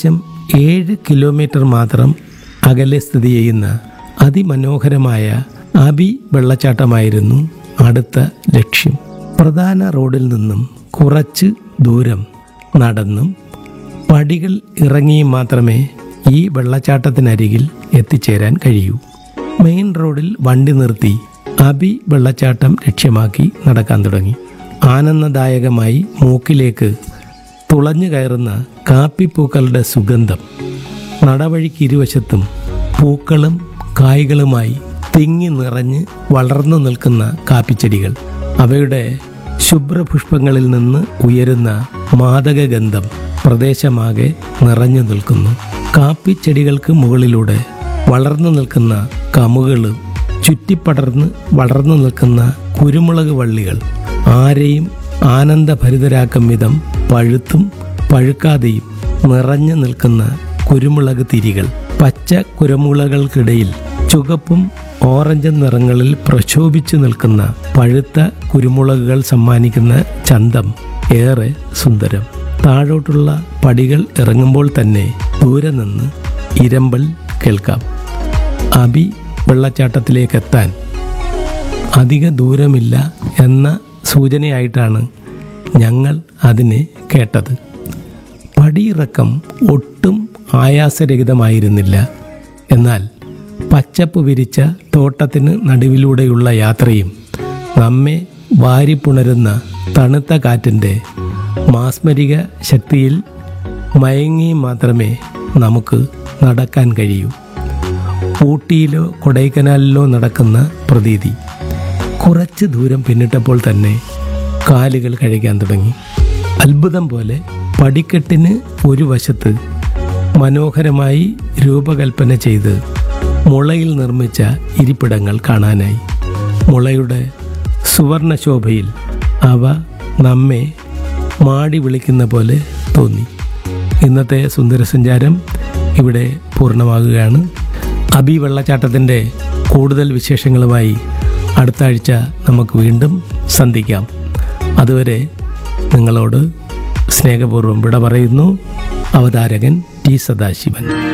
ഏകദേശം ഏഴ് കിലോമീറ്റർ മാത്രം അകലെ സ്ഥിതി ചെയ്യുന്ന അതിമനോഹരമായ അബി വെള്ളച്ചാട്ടമായിരുന്നു അടുത്ത ലക്ഷ്യം പ്രധാന റോഡിൽ നിന്നും കുറച്ച് ദൂരം നടന്നും പടികൾ ഇറങ്ങിയും മാത്രമേ ഈ വെള്ളച്ചാട്ടത്തിനരികിൽ എത്തിച്ചേരാൻ കഴിയൂ മെയിൻ റോഡിൽ വണ്ടി നിർത്തി അബി വെള്ളച്ചാട്ടം ലക്ഷ്യമാക്കി നടക്കാൻ തുടങ്ങി ആനന്ദദായകമായി മൂക്കിലേക്ക് തുളഞ്ഞു കയറുന്ന കാപ്പിപ്പൂക്കളുടെ സുഗന്ധം നടവഴിക്ക് ഇരുവശത്തും പൂക്കളും കായ്കളുമായി തിങ്ങി നിറഞ്ഞ് വളർന്നു നിൽക്കുന്ന കാപ്പിച്ചെടികൾ അവയുടെ ശുഭ്രപുഷ്പങ്ങളിൽ നിന്ന് ഉയരുന്ന മാദകഗന്ധം പ്രദേശമാകെ നിറഞ്ഞു നിൽക്കുന്നു കാപ്പിച്ചെടികൾക്ക് മുകളിലൂടെ വളർന്നു നിൽക്കുന്ന കമുകളും ചുറ്റിപ്പടർന്ന് വളർന്നു നിൽക്കുന്ന കുരുമുളക് വള്ളികൾ ആരെയും ആനന്ദഭരിതരാക്കും വിധം പഴുത്തും പഴുക്കാതെയും നിറഞ്ഞു നിൽക്കുന്ന കുരുമുളക് തിരികൾ പച്ച കുരുമുളകൾക്കിടയിൽ ചുവപ്പും ഓറഞ്ചും നിറങ്ങളിൽ പ്രക്ഷോഭിച്ചു നിൽക്കുന്ന പഴുത്ത കുരുമുളകുകൾ സമ്മാനിക്കുന്ന ചന്തം ഏറെ സുന്ദരം താഴോട്ടുള്ള പടികൾ ഇറങ്ങുമ്പോൾ തന്നെ ദൂരെ നിന്ന് ഇരമ്പൽ കേൾക്കാം അബി വെള്ളച്ചാട്ടത്തിലേക്ക് എത്താൻ അധിക ദൂരമില്ല എന്ന സൂചനയായിട്ടാണ് ഞങ്ങൾ അതിനെ കേട്ടത് പടിയിറക്കം ഒട്ടും ആയാസരഹിതമായിരുന്നില്ല എന്നാൽ പച്ചപ്പ് വിരിച്ച തോട്ടത്തിന് നടുവിലൂടെയുള്ള യാത്രയും നമ്മെ വാരിപ്പുണരുന്ന തണുത്ത കാറ്റിൻ്റെ മാസ്മരിക ശക്തിയിൽ മയങ്ങി മാത്രമേ നമുക്ക് നടക്കാൻ കഴിയൂ ഊട്ടിയിലോ കൊടൈക്കനാലിലോ നടക്കുന്ന പ്രതീതി കുറച്ച് ദൂരം പിന്നിട്ടപ്പോൾ തന്നെ കാലുകൾ കഴിക്കാൻ തുടങ്ങി അത്ഭുതം പോലെ പടിക്കെട്ടിന് ഒരു വശത്ത് മനോഹരമായി രൂപകൽപ്പന ചെയ്ത് മുളയിൽ നിർമ്മിച്ച ഇരിപ്പിടങ്ങൾ കാണാനായി മുളയുടെ സുവർണശോഭയിൽ അവ നമ്മെ മാടി വിളിക്കുന്ന പോലെ തോന്നി ഇന്നത്തെ സുന്ദരസഞ്ചാരം ഇവിടെ പൂർണ്ണമാകുകയാണ് അബി വെള്ളച്ചാട്ടത്തിൻ്റെ കൂടുതൽ വിശേഷങ്ങളുമായി അടുത്ത ആഴ്ച നമുക്ക് വീണ്ടും സന്ധിക്കാം അതുവരെ നിങ്ങളോട് സ്നേഹപൂർവ്വം വിട പറയുന്നു അവതാരകൻ ടി സദാശിവൻ